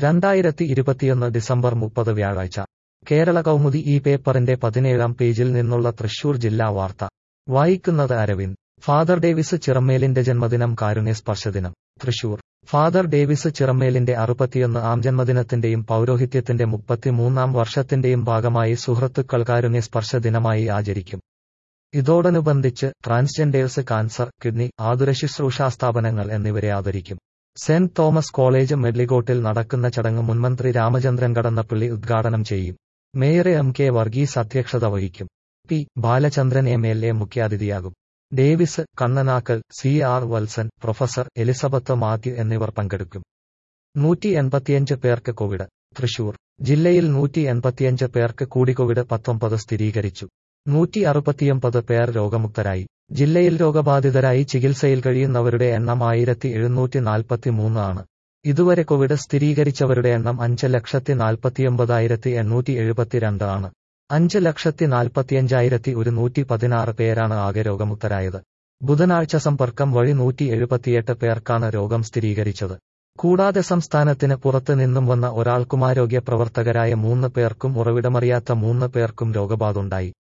രണ്ടായിരത്തി ഇരുപത്തിയൊന്ന് ഡിസംബർ മുപ്പത് വ്യാഴാഴ്ച കേരള കൗമുദി ഈ പേപ്പറിന്റെ പതിനേഴാം പേജിൽ നിന്നുള്ള തൃശൂർ ജില്ലാ വാർത്ത വായിക്കുന്നത് അരവിന്ദ് ഫാദർ ഡേവിസ് ചിറമ്മേലിന്റെ ജന്മദിനം കാരുണ്യ സ്പർശദിനം തൃശൂർ ഫാദർ ഡേവിസ് ചിറമ്മേലിന്റെ അറുപത്തിയൊന്ന് ആം ജന്മദിനത്തിന്റെയും പൗരോഹിത്യത്തിന്റെ മുപ്പത്തിമൂന്നാം വർഷത്തിന്റെയും ഭാഗമായി സുഹൃത്തുക്കൾ കാരുണ്യ സ്പർശ ദിനമായി ആചരിക്കും ഇതോടനുബന്ധിച്ച് ട്രാൻസ്ജെൻഡേഴ്സ് കാൻസർ കിഡ്നി ആതുരശുശ്രൂഷാ സ്ഥാപനങ്ങൾ എന്നിവരെ ആദരിക്കും സെന്റ് തോമസ് കോളേജ് മെഡ്ലിഗോട്ടിൽ നടക്കുന്ന ചടങ്ങ് മുൻമന്ത്രി രാമചന്ദ്രൻ കടന്നപ്പള്ളി ഉദ്ഘാടനം ചെയ്യും മേയർ എം കെ വർഗീസ് അധ്യക്ഷത വഹിക്കും P Balachandran M L A മുഖ്യാതിഥിയാകും Davis Kannanakkal C R Valsan professor Elizabeth Mathew എന്നിവർ പങ്കെടുക്കും നൂറ്റി എൺപത്തിയഞ്ച് പേർക്ക് കോവിഡ് തൃശൂർ ജില്ലയിൽ നൂറ്റി എൺപത്തിയഞ്ച് പേർക്ക് കൂടി കോവിഡ് പത്തൊമ്പത് സ്ഥിരീകരിച്ചു നൂറ്റി അറുപത്തിയൊമ്പത് പേർ രോഗമുക്തരായി ജില്ലയിൽ രോഗബാധിതരായി ചികിത്സയിൽ കഴിയുന്നവരുടെ എണ്ണം ആയിരത്തി എഴുന്നൂറ്റി നാൽപ്പത്തിമൂന്ന് ആണ് ഇതുവരെ കോവിഡ് സ്ഥിരീകരിച്ചവരുടെ എണ്ണം അഞ്ച് ലക്ഷത്തി നാൽപ്പത്തിയൊമ്പതായിരത്തി എണ്ണൂറ്റി എഴുപത്തിരണ്ട് ആണ് അഞ്ച് ലക്ഷത്തി നാൽപ്പത്തിയഞ്ചായിരത്തി ഒരുന്നൂറ്റി പതിനാറ് പേരാണ് ആകെ രോഗമുക്തരായത് ബുധനാഴ്ച സമ്പർക്കം വഴി നൂറ്റി എഴുപത്തിയെട്ട് പേർക്കാണ് രോഗം സ്ഥിരീകരിച്ചത് കൂടാതെ സംസ്ഥാനത്തിന് പുറത്ത് നിന്നും വന്ന ഒരാൾക്കും ആരോഗ്യ പ്രവർത്തകരായ മൂന്ന് പേർക്കും ഉറവിടമറിയാത്ത മൂന്ന് പേർക്കും രോഗബാധുണ്ടായി